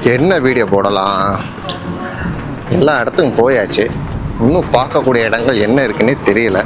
என்ன வீடியோ போடலாம் எல்லா இடத்துக்கும் போயாச்சு இன்னும் பார்க்கக்கூடிய இடங்கள் என்ன இருக்குன்னே தெரியல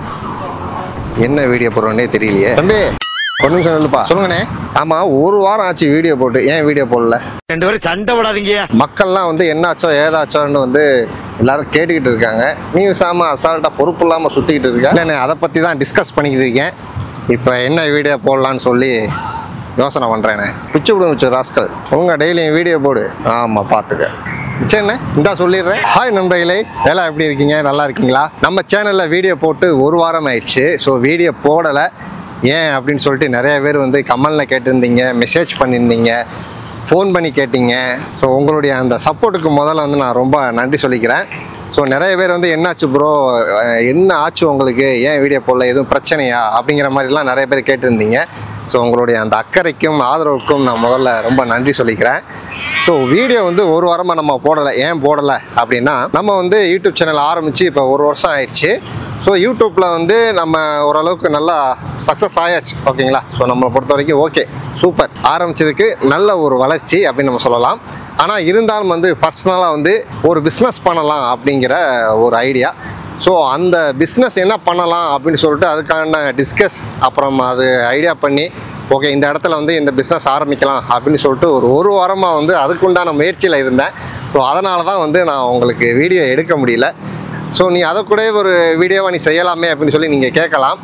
என்ன வீடியோ போடுறோன்னே தெரியலையே தம்பி ஒரு நிமிஷம் இல்லைப்பா சொல்லுங்கண்ணே ஆமாம் ஒரு வாரம் ஆச்சு வீடியோ போட்டு ஏன் வீடியோ போடல ரெண்டு பேரும் சண்டை போடாதீங்க மக்கள்லாம் வந்து என்னாச்சோ ஏதாச்சோன்னு வந்து எல்லாரும் கேட்டுக்கிட்டு இருக்காங்க நீ சாம அசால்ட்டாக பொறுப்பு இல்லாமல் சுற்றிக்கிட்டு இருக்க இல்லைண்ணே அதை பற்றி தான் டிஸ்கஸ் பண்ணிக்கிட்டு இருக்கேன் இப்போ என்ன வீடியோ போடலான்னு சொல்லி யோசனை பண்ணுறேண்ணே பிச்சு விடு வச்சு ராஸ்கல் உங்க டெய்லியும் வீடியோ போடு ஆமாம் பார்த்துக்க சரிண்ணே இந்தா சொல்லிடுறேன் ஹாய் நண்பர்களே எல்லாம் எப்படி இருக்கீங்க நல்லா இருக்கீங்களா நம்ம சேனலில் வீடியோ போட்டு ஒரு வாரம் ஆயிடுச்சு ஸோ வீடியோ போடலை ஏன் அப்படின்னு சொல்லிட்டு நிறைய பேர் வந்து கமலில் கேட்டிருந்தீங்க மெசேஜ் பண்ணியிருந்தீங்க ஃபோன் பண்ணி கேட்டீங்க ஸோ உங்களுடைய அந்த சப்போர்ட்டுக்கு முதல்ல வந்து நான் ரொம்ப நன்றி சொல்லிக்கிறேன் ஸோ நிறைய பேர் வந்து என்னாச்சு ப்ரோ என்ன ஆச்சு உங்களுக்கு ஏன் வீடியோ போடல எதுவும் பிரச்சனையா அப்படிங்கிற மாதிரிலாம் நிறைய பேர் கேட்டிருந்தீங்க ஸோ உங்களுடைய அந்த அக்கறைக்கும் ஆதரவுக்கும் நான் முதல்ல ரொம்ப நன்றி சொல்லிக்கிறேன் ஸோ வீடியோ வந்து ஒரு வாரமாக நம்ம போடலை ஏன் போடலை அப்படின்னா நம்ம வந்து யூடியூப் சேனல் ஆரம்பித்து இப்போ ஒரு வருஷம் ஆயிடுச்சு ஸோ யூடியூப்பில் வந்து நம்ம ஓரளவுக்கு நல்லா சக்ஸஸ் ஆயாச்சு ஓகேங்களா ஸோ நம்மளை பொறுத்த வரைக்கும் ஓகே சூப்பர் ஆரம்பிச்சதுக்கு நல்ல ஒரு வளர்ச்சி அப்படின்னு நம்ம சொல்லலாம் ஆனால் இருந்தாலும் வந்து பர்சனலாக வந்து ஒரு பிஸ்னஸ் பண்ணலாம் அப்படிங்கிற ஒரு ஐடியா ஸோ அந்த பிஸ்னஸ் என்ன பண்ணலாம் அப்படின்னு சொல்லிட்டு அதுக்கான டிஸ்கஸ் அப்புறம் அது ஐடியா பண்ணி ஓகே இந்த இடத்துல வந்து இந்த பிஸ்னஸ் ஆரம்பிக்கலாம் அப்படின்னு சொல்லிட்டு ஒரு ஒரு வாரமாக வந்து அதுக்குண்டான முயற்சியில் இருந்தேன் ஸோ அதனால தான் வந்து நான் உங்களுக்கு வீடியோ எடுக்க முடியல ஸோ நீ அதை கூட ஒரு வீடியோவாக நீ செய்யலாமே அப்படின்னு சொல்லி நீங்கள் கேட்கலாம்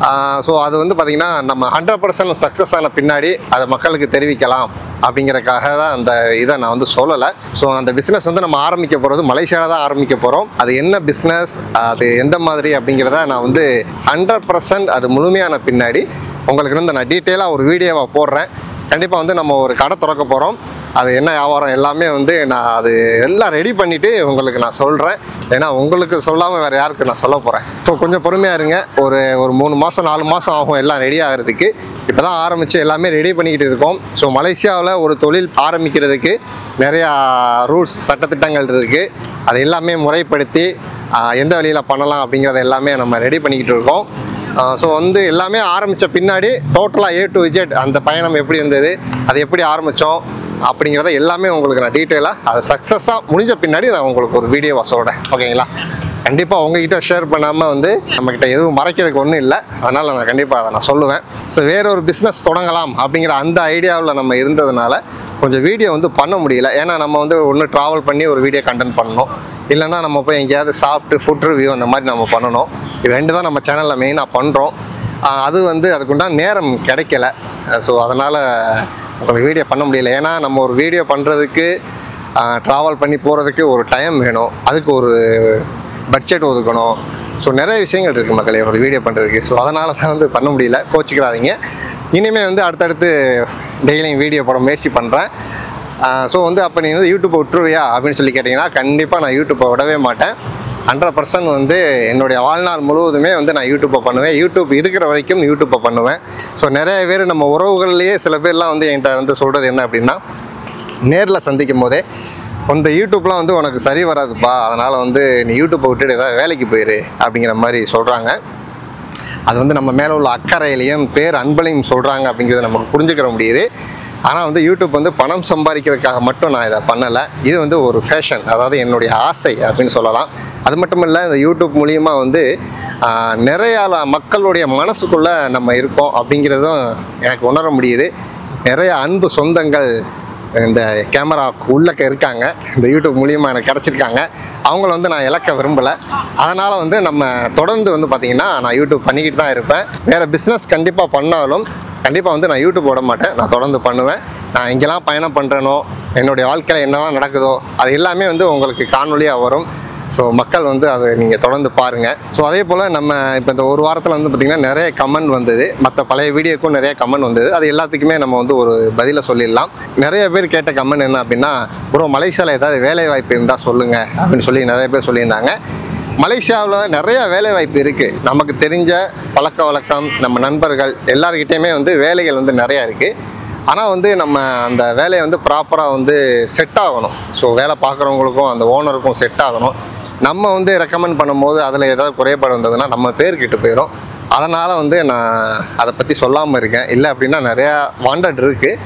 ஸோ அது வந்து பார்த்திங்கன்னா நம்ம ஹண்ட்ரட் பர்சன்ட் சக்ஸஸ் ஆன பின்னாடி அதை மக்களுக்கு தெரிவிக்கலாம் அப்படிங்கிறக்காக தான் அந்த இதை நான் வந்து சொல்லலை ஸோ அந்த பிஸ்னஸ் வந்து நம்ம ஆரம்பிக்க போகிறது மலேசியாவில் தான் ஆரம்பிக்க போகிறோம் அது என்ன பிஸ்னஸ் அது எந்த மாதிரி அப்படிங்கிறத நான் வந்து ஹண்ட்ரட் பர்சன்ட் அது முழுமையான பின்னாடி உங்களுக்கு வந்து நான் டீட்டெயிலாக ஒரு வீடியோவாக போடுறேன் கண்டிப்பாக வந்து நம்ம ஒரு கடை திறக்க போகிறோம் அது என்ன வியாபாரம் எல்லாமே வந்து நான் அது எல்லாம் ரெடி பண்ணிவிட்டு உங்களுக்கு நான் சொல்கிறேன் ஏன்னா உங்களுக்கு சொல்லாமல் வேறு யாருக்கு நான் சொல்ல போகிறேன் ஸோ கொஞ்சம் பொறுமையாக இருங்க ஒரு ஒரு மூணு மாதம் நாலு மாதம் ஆகும் எல்லாம் ரெடி ஆகிறதுக்கு இப்போ தான் ஆரம்பித்து எல்லாமே ரெடி பண்ணிக்கிட்டு இருக்கோம் ஸோ மலேசியாவில் ஒரு தொழில் ஆரம்பிக்கிறதுக்கு நிறையா ரூல்ஸ் சட்டத்திட்டங்கள் இருக்குது அது எல்லாமே முறைப்படுத்தி ஆஹ், எந்த வழியில் பண்ணலாம் அப்படிங்கிறத எல்லாமே நம்ம ரெடி பண்ணிக்கிட்டு இருக்கோம் ஸோ வந்து எல்லாமே ஆரம்பித்த பின்னாடி டோட்டலாக ஏ டு விஜெட் அந்த பயணம் எப்படி இருந்தது அது எப்படி ஆரம்பித்தோம் அப்படிங்கிறத எல்லாமே உங்களுக்கு நான் டீட்டெயிலாக அது சக்ஸஸாக முடிஞ்ச பின்னாடி நான் உங்களுக்கு ஒரு வீடியோவாக சொல்கிறேன் ஓகேங்களா கண்டிப்பாக உங்ககிட்ட ஷேர் பண்ணாமல் வந்து நம்மக்கிட்ட எதுவும் மறைக்கிறதுக்கு ஒன்றும் இல்லை அதனால் நான் கண்டிப்பாக அதை நான் சொல்லுவேன் ஸோ வேற ஒரு பிஸ்னஸ் தொடங்கலாம் அப்படிங்கிற அந்த ஐடியாவில் நம்ம இருந்ததுனால கொஞ்சம் வீடியோ வந்து பண்ண முடியல ஏன்னா நம்ம வந்து ஒன்று ட்ராவல் பண்ணி ஒரு வீடியோ கண்டென்ட் பண்ணணும் இல்லைன்னா நம்ம போய் எங்கேயாவது சாப்பிட்டு ஃபுட் ரிவ்யூ அந்த மாதிரி நம்ம பண்ணணும் இது ரெண்டு தான் நம்ம சேனலில் மெயினாக பண்ணுறோம் அது வந்து அதுக்குண்டான நேரம் கிடைக்கல ஸோ அதனால் உங்களுக்கு வீடியோ பண்ண முடியல ஏன்னா நம்ம ஒரு வீடியோ பண்ணுறதுக்கு ட்ராவல் பண்ணி போகிறதுக்கு ஒரு டைம் வேணும் அதுக்கு ஒரு பட்ஜெட் ஒதுக்கணும் ஸோ நிறைய விஷயங்கள் இருக்குது மக்களே ஒரு வீடியோ பண்ணுறதுக்கு ஸோ அதனால தான் வந்து பண்ண முடியல கோச்சிக்கிறாதீங்க இனிமேல் வந்து அடுத்தடுத்து டெய்லியும் வீடியோ போட முயற்சி பண்ணுறேன் ஸோ வந்து அப்போ நீ வந்து யூடியூப்பை விட்டுருவியா அப்படின்னு சொல்லி கேட்டிங்கன்னா கண்டிப்பாக நான் யூடியூப்பை விடவே மாட்டேன் ஹண்ட்ரட் பர்சன்ட் வந்து என்னுடைய வாழ்நாள் முழுவதுமே வந்து நான் யூடியூப்பை பண்ணுவேன் யூடியூப் இருக்கிற வரைக்கும் யூடியூப்பை பண்ணுவேன் ஸோ நிறைய பேர் நம்ம உறவுகள்லேயே சில பேர்லாம் வந்து என்கிட்ட வந்து சொல்கிறது என்ன அப்படின்னா நேரில் சந்திக்கும் போதே இந்த யூடியூப்லாம் வந்து உனக்கு சரி வராதுப்பா அதனால் வந்து நீ யூடியூப்பை விட்டுட்டு ஏதாவது வேலைக்கு போயிரு அப்படிங்கிற மாதிரி சொல்கிறாங்க அது வந்து நம்ம மேலே உள்ள அக்கறையிலையும் பேர் அன்பலையும் சொல்கிறாங்க அப்படிங்கிறத நமக்கு புரிஞ்சுக்கிற முடியுது ஆனால் வந்து யூடியூப் வந்து பணம் சம்பாதிக்கிறதுக்காக மட்டும் நான் இதை பண்ணலை இது வந்து ஒரு ஃபேஷன் அதாவது என்னுடைய ஆசை அப்படின்னு சொல்லலாம் அது மட்டும் இல்லை இந்த யூடியூப் மூலியமா வந்து ஆஹ், நிறைய ல- மக்களுடைய மனசுக்குள்ளே நம்ம இருக்கோம் அப்படிங்கிறதும் எனக்கு உணர முடியுது நிறைய அன்பு சொந்தங்கள் இந்த கேமரா உள்ளக்க இருக்காங்க இந்த யூடியூப் மூலியமாக எனக்கு கிடச்சிருக்காங்க அவங்கள வந்து நான் இழக்க விரும்பலை அதனால் வந்து நம்ம தொடர்ந்து வந்து பார்த்திங்கன்னா நான் யூடியூப் பண்ணிக்கிட்டு தான் இருப்பேன் வேறு பிஸ்னஸ் கண்டிப்பாக பண்ணாலும் கண்டிப்பாக வந்து நான் யூடியூப் விட மாட்டேன் நான் தொடர்ந்து பண்ணுவேன் நான் எங்கெல்லாம் பயணம் பண்ணுறேனோ என்னுடைய வாழ்க்கையில் என்னெல்லாம் நடக்குதோ அது எல்லாமே வந்து உங்களுக்கு காணொலியாக வரும் ஸோ மக்கள் வந்து அதை நீங்கள் தொடர்ந்து பாருங்கள் ஸோ அதே போல் நம்ம இப்போ இந்த ஒரு வாரத்தில் வந்து பார்த்திங்கன்னா நிறைய கமெண்ட் வந்தது மற்ற பழைய வீடியோக்கும் நிறைய கமெண்ட் வந்தது அது எல்லாத்துக்குமே நம்ம வந்து ஒரு பதிலை சொல்லிடலாம் நிறைய பேர் கேட்ட கமெண்ட் என்ன அப்படின்னா ப்ரோ மலேசியாவில் ஏதாவது வேலை வாய்ப்பு இருந்தால் சொல்லுங்கள் அப்படின்னு சொல்லி நிறைய பேர் சொல்லியிருந்தாங்க மலேசியாவில் நிறைய வேலை வாய்ப்பு இருக்குது நமக்கு தெரிஞ்ச பழக்க வழக்கம் நம்ம நண்பர்கள் எல்லாருக்கிட்டேயுமே வந்து வேலைகள் வந்து நிறையா இருக்குது ஆனால் வந்து நம்ம அந்த வேலையை வந்து ப்ராப்பராக வந்து செட் ஆகணும் ஸோ வேலை பார்க்குறவங்களுக்கும் அந்த ஓனருக்கும் செட் ஆகணும் நம்ம வந்து ரெக்கமெண்ட் பண்ணும்போது அதில் ஏதாவது குறைபாடு வந்ததுன்னா நம்ம பேர் கெட்டு போயிடும் அதனால் வந்து நான் அதை பற்றி சொல்லாமல் இருக்கேன் இல்லை அப்படின்னா நிறையா வாண்டட் இருக்குது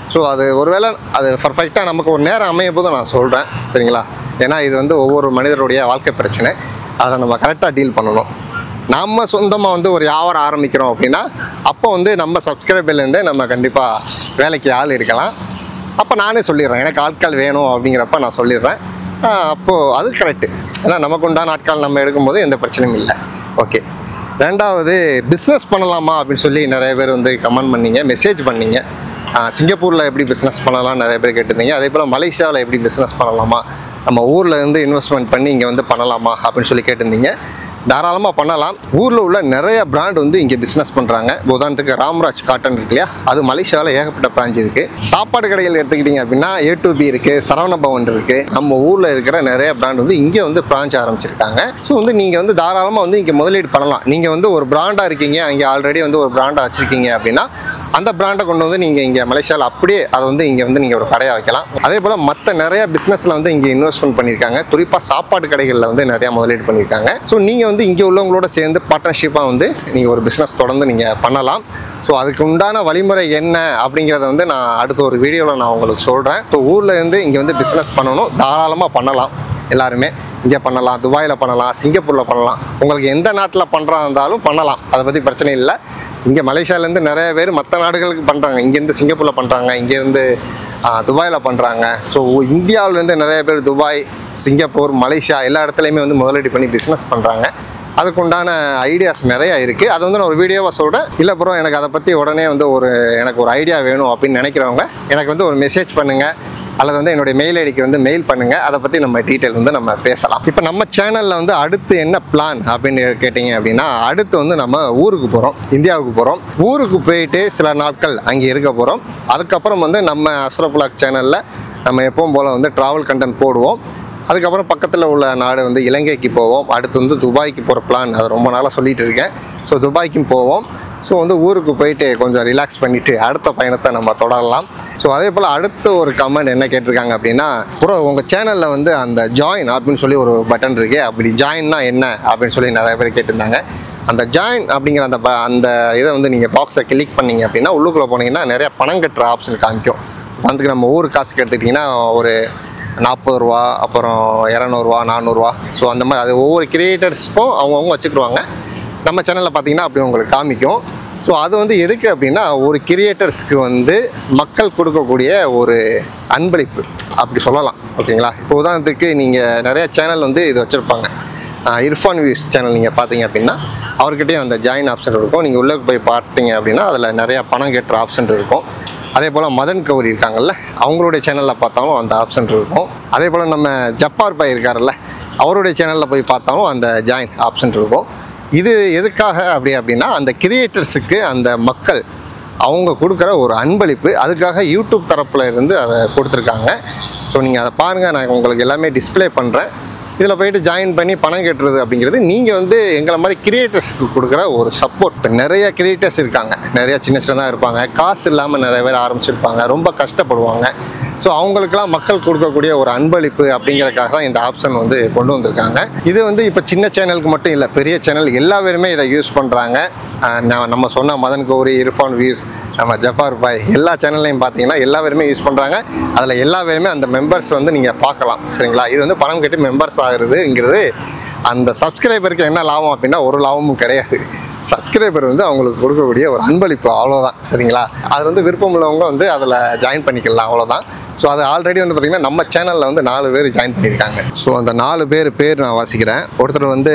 ஸோ அது ஒருவேளை அது பர்ஃபெக்டாக நமக்கு ஒரு நேரம் அமையும் போது நான் சொல்கிறேன் சரிங்களா ஏன்னா இது வந்து ஒவ்வொரு மனிதருடைய வாழ்க்கை பிரச்சனை அதை நம்ம கரெக்டாக டீல் பண்ணணும் நம்ம சொந்தமாக வந்து ஒரு வியாபாரம் ஆரம்பிக்கிறோம் அப்படின்னா அப்போ வந்து நம்ம சப்ஸ்கிரைபர்லேருந்தே நம்ம கண்டிப்பாக வேலைக்கு ஆள் எடுக்கலாம் அப்போ நானே சொல்லிடுறேன் எனக்கு ஆட்கள் வேணும் அப்படிங்கிறப்ப நான் சொல்லிடுறேன் அப்போது அது கரெக்டு ஏன்னா நமக்கு உண்டான ஆட்கள் நம்ம எடுக்கும்போது எந்த பிரச்சனையும் இல்லை ஓகே ரெண்டாவது பிஸ்னஸ் பண்ணலாமா அப்படின்னு சொல்லி நிறைய பேர் வந்து கமெண்ட் பண்ணீங்க மெசேஜ் பண்ணீங்க சிங்கப்பூரில் எப்படி பிஸ்னஸ் பண்ணலாம் நிறைய பேர் கேட்டிருந்தீங்க அதே போல் மலேசியாவில் எப்படி பிஸ்னஸ் பண்ணலாமா நம்ம ஊரில் இருந்து இன்வெஸ்ட்மெண்ட் பண்ணி இங்கே வந்து பண்ணலாமா அப்படின்னு சொல்லி கேட்டிருந்தீங்க தாராளமாக பண்ணலாம் ஊரில் உள்ள நிறைய பிராண்ட் வந்து இங்கே பிஸ்னஸ் பண்ணுறாங்க உதாரணத்துக்கு ராம்ராஜ் காட்டன் இருக்கு இல்லையா அது மலேசியாவில் ஏகப்பட்ட பிரான்ச் இருக்குது சாப்பாடு கடைகள் எடுத்துக்கிட்டிங்க அப்படின்னா ஏ டு பி இருக்குது சரவண பவன் இருக்குது நம்ம ஊரில் இருக்கிற நிறைய பிராண்ட் வந்து இங்கே வந்து பிரான்ச் ஆரம்பிச்சிருக்காங்க ஸோ வந்து நீங்கள் வந்து தாராளமாக வந்து இங்கே முதலீடு பண்ணலாம் நீங்கள் வந்து ஒரு பிராண்டாக இருக்கீங்க இங்கே ஆல்ரெடி வந்து ஒரு பிராண்டாக வச்சுருக்கீங்க அப்படின்னா அந்த பிராண்டை கொண்டு வந்து நீங்கள் இங்கே மலேசியாவில் அப்படியே அதை வந்து இங்கே வந்து நீங்கள் ஒரு கடையாக வைக்கலாம் அதே போல் மற்ற நிறைய பிஸ்னஸில் வந்து இங்கே இன்வெஸ்ட்மெண்ட் பண்ணியிருக்காங்க குறிப்பாக சாப்பாடு கடைகளில் வந்து நிறையா முதலீடு பண்ணியிருக்காங்க ஸோ நீங்கள் வந்து இங்கே உள்ளவங்களோட சேர்ந்து பார்ட்னர்ஷிப்பாக வந்து நீங்கள் ஒரு பிஸ்னஸ் தொடர்ந்து நீங்கள் பண்ணலாம் ஸோ அதுக்கு உண்டான வழிமுறை என்ன அப்படிங்கிறத வந்து நான் அடுத்த ஒரு வீடியோவில் நான் உங்களுக்கு சொல்கிறேன் ஸோ ஊரில் இருந்து இங்கே வந்து பிஸ்னஸ் பண்ணணும் தாராளமாக பண்ணலாம் எல்லாருமே இங்கே பண்ணலாம் துபாயில் பண்ணலாம் சிங்கப்பூரில் பண்ணலாம் உங்களுக்கு எந்த நாட்டில் பண்ணுறா இருந்தாலும் பண்ணலாம் அதை பற்றி பிரச்சனை இல்லை இங்கே மலேசியாவிலேருந்து நிறைய பேர் மற்ற நாடுகளுக்கு பண்ணுறாங்க இங்கேருந்து சிங்கப்பூரில் பண்ணுறாங்க இங்கேருந்து துபாயில் பண்ணுறாங்க ஸோ இந்தியாவிலேருந்து நிறைய பேர் துபாய் சிங்கப்பூர் மலேசியா எல்லா இடத்துலையுமே வந்து முதலீடு பண்ணி பிஸ்னஸ் பண்ணுறாங்க அதுக்குண்டான ஐடியாஸ் நிறையா இருக்குது அது வந்து நான் ஒரு வீடியோவாக சொல்கிறேன் இல்லை ப்ரோ எனக்கு அதை பற்றி உடனே வந்து ஒரு எனக்கு ஒரு ஐடியா வேணும் அப்படின்னு நினைக்கிறவங்க எனக்கு வந்து ஒரு மெசேஜ் பண்ணுங்கள் அல்லது வந்து என்னுடைய மெயில் ஐடிக்கு வந்து மெயில் பண்ணுங்கள் அதை பற்றி நம்ம டீட்டெயில் வந்து நம்ம பேசலாம் இப்போ நம்ம சேனலில் வந்து அடுத்து என்ன பிளான் அப்படின்னு கேட்டிங்க அப்படின்னா அடுத்து வந்து நம்ம ஊருக்கு போகிறோம் இந்தியாவுக்கு போகிறோம் ஊருக்கு போயிட்டு சில நாட்கள் அங்கே இருக்க போகிறோம் அதுக்கப்புறம் வந்து நம்ம அஸ்ரஃபுலாக் சேனலில் நம்ம எப்பவும் போல் வந்து ட்ராவல் கண்டென்ட் போடுவோம் அதுக்கப்புறம் பக்கத்தில் உள்ள நாடு வந்து இலங்கைக்கு போவோம் அடுத்து வந்து துபாய்க்கு போகிற பிளான் அது ரொம்ப நாளாக சொல்லிட்டு இருக்கேன் ஸோ துபாய்க்கும் போவோம் ஸோ வந்து ஊருக்கு போயிட்டு கொஞ்சம் ரிலாக்ஸ் பண்ணிவிட்டு அடுத்த பயணத்தை நம்ம தொடரலாம் ஸோ அதே போல் அடுத்த ஒரு கமெண்ட் என்ன கேட்டிருக்காங்க அப்படின்னா ப்ரோ உங்கள் சேனலில் வந்து அந்த ஜாயின் அப்படின்னு சொல்லி ஒரு பட்டன் இருக்கு அப்படி ஜாயின்னா என்ன அப்படின்னு சொல்லி நிறைய பேர் கேட்டிருந்தாங்க அந்த ஜாயின் அப்படிங்கிற அந்த ப- அந்த இதை வந்து நீங்கள் பாக்ஸை கிளிக் பண்ணீங்க அப்படின்னா உள்ளுக்குள்ளே போனீங்கன்னா நிறைய பணம் கட்டுற ஆப்ஷன் காமிக்கும் அதுக்கு நம்ம ஊர் காசுக்கு எடுத்துக்கிட்டிங்கன்னா ஒரு நாற்பது ரூபா அப்புறம் இரநூறுவா நானூறுரூவா ஸோ அந்த மாதிரி அது ஒவ்வொரு கிரியேட்டர்ஸ்க்கும் அவங்கவுங்க வச்சுக்கிடுவாங்க நம்ம சேனலில் பார்த்தீங்கன்னா அப்படி உங்களுக்கு காமிக்கும் ஸோ அது வந்து எதுக்கு அப்படின்னா ஒரு கிரியேட்டர்ஸ்க்கு வந்து மக்கள் கொடுக்கக்கூடிய ஒரு அன்பளிப்பு அப்படி சொல்லலாம் ஓகேங்களா இப்போ உதாரணத்துக்கு நீங்கள் நிறைய சேனல் வந்து இது வச்சுருப்பாங்க இர்ஃபான் வியூஸ் சேனல் நீங்கள் பார்த்தீங்க அப்படின்னா அவர்கிட்டயும் அந்த ஜாயின் ஆப்ஷன் இருக்கும் நீங்கள் உள்ளே போய் பார்த்தீங்க அப்படின்னா அதில் நிறைய பணம் கட்டுற ஆப்ஷன் இருக்கும் அதே போல் மதன் கௌரி இருக்காங்கல்ல அவங்களுடைய சேனலில் பார்த்தாலும் அந்த ஆப்ஷன் இருக்கும் அதே போல் நம்ம ஜப்பார் பாய் இருக்காருல்ல அவருடைய சேனலில் போய் பார்த்தாலும் அந்த ஜாயின் ஆப்ஷன் இருக்கும் இது எதுக்காக அப்படி அப்படின்னா அந்த கிரியேட்டர்ஸுக்கு அந்த மக்கள் அவங்க கொடுக்குற ஒரு அன்பளிப்பு அதுக்காக யூடியூப் தரப்பில் இருந்து அதை கொடுத்துருக்காங்க ஸோ நீங்கள் அதை பாருங்கள் நான் உங்களுக்கு எல்லாமே டிஸ்ப்ளே பண்ணுறேன் இதில் போயிட்டு ஜாயின் பண்ணி பணம் கட்டுறது அப்படிங்கிறது நீங்கள் வந்து எங்களை மாதிரி கிரியேட்டர்ஸ்க்கு கொடுக்குற ஒரு சப்போர்ட் இப்போ நிறைய கிரியேட்டர்ஸ் இருக்காங்க நிறைய சின்ன சின்னதாக இருப்பாங்க காசு இல்லாமல் நிறைய பேர் ஆரம்பிச்சிருப்பாங்க ரொம்ப கஷ்டப்படுவாங்க ஸோ அவங்களுக்கெல்லாம் மக்கள் கொடுக்கக்கூடிய ஒரு அன்பளிப்பு அப்படிங்கறதுக்காக தான் இந்த ஆப்ஷன் வந்து கொண்டு வந்திருக்காங்க இது வந்து இப்போ சின்ன சேனலுக்கு மட்டும் இல்லை பெரிய சேனல் எல்லா பேருமே இதை யூஸ் பண்ணுறாங்க நம்ம சொன்ன மதன் கௌரி இர்ஃபான் வியூஸ் நம்ம ஜப்பார் பாய் எல்லா சேனல்லையும் பார்த்தீங்கன்னா எல்லா பேருமே யூஸ் பண்ணுறாங்க அதில் எல்லா பேருமே அந்த மெம்பர்ஸ் வந்து நீங்கள் பார்க்கலாம் சரிங்களா இது வந்து பணம் கட்டி மெம்பர்ஸ் ஆகுறதுங்கிறது அந்த சப்ஸ்கிரைபருக்கு என்ன லாபம் அப்படின்னா ஒரு லாபமும் கிடையாது சப்ஸ்கிரைபர் வந்து அவங்களுக்கு கொடுக்கக்கூடிய ஒரு அன்பளிப்பு அவ்வளோதான் சரிங்களா அது வந்து விருப்பம் உள்ளவங்க வந்து அதில் ஜாயின் பண்ணிக்கலாம் அவ்வளோதான் ஸோ அது ஆல்ரெடி வந்து பார்த்திங்கன்னா நம்ம சேனலில் வந்து நாலு பேர் ஜாயின் பண்ணியிருக்காங்க ஸோ அந்த நாலு பேர் பேர் நான் வாசிக்கிறேன் ஒருத்தர் வந்து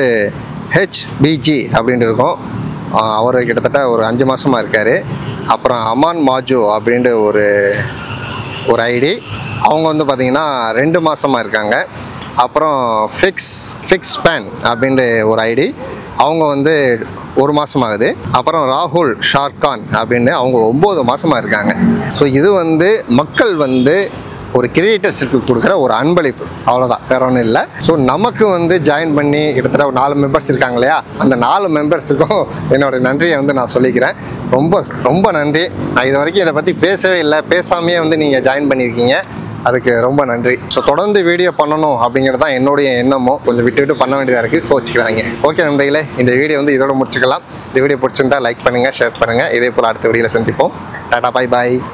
ஹெச்பிஜி அப்படின்ட்டு இருக்கும் ஆஹ் அவர் கிட்டத்தட்ட ஒரு அஞ்சு மாதமாக இருக்கார் அப்புறம் அமான் மாஜு அப்படின்ட்டு ஒரு ஒரு ஐடி அவங்க வந்து பார்த்திங்கன்னா ரெண்டு மாதமாக இருக்காங்க அப்புறம் ஃபிக்ஸ் ஃபிக்ஸ் பேன் அப்படின்ட்டு ஒரு ஐடி அவங்க வந்து ஒரு மாதம் ஆகுது அப்புறம் ராகுல் ஷார்கான் அப்படின்னு அவங்க ஒம்பது மாதமாக இருக்காங்க ஸோ இது வந்து மக்கள் வந்து ஒரு கிரியேட்டர்ஸுக்கு கொடுக்குற ஒரு அன்பளிப்பு அவ்வளோதான் வேற ஒன்றும் இல்லை ஸோ நமக்கு வந்து ஜாயின் பண்ணி கிட்டத்தட்ட ஒரு நாலு மெம்பர்ஸ் இருக்காங்க இல்லையா அந்த நாலு மெம்பர்ஸுக்கும் என்னோட நன்றியை வந்து நான் சொல்லிக்கிறேன் ரொம்ப ரொம்ப நன்றி நான் இது வரைக்கும் இதை பற்றி பேசவே இல்லை பேசாமையே வந்து நீங்கள் ஜாயின் பண்ணியிருக்கீங்க அதுக்கு ரொம்ப நன்றி ஸோ தொடர்ந்து வீடியோ பண்ணணும் அப்படிங்கிறது தான் என்னுடைய எண்ணமும் கொஞ்சம் விட்டு விட்டு பண்ண வேண்டியதாக இருக்குது கோச்சிக்கிறாங்க ஓகே நண்பர்களே இந்த வீடியோ வந்து இதோட முடிச்சுக்கலாம் இந்த வீடியோ பிடிச்சிருந்தா லைக் பண்ணுங்கள் ஷேர் பண்ணுங்கள் இதே போல் அடுத்த வீடியோவில் சந்திப்போம் டாடா பாய் பாய்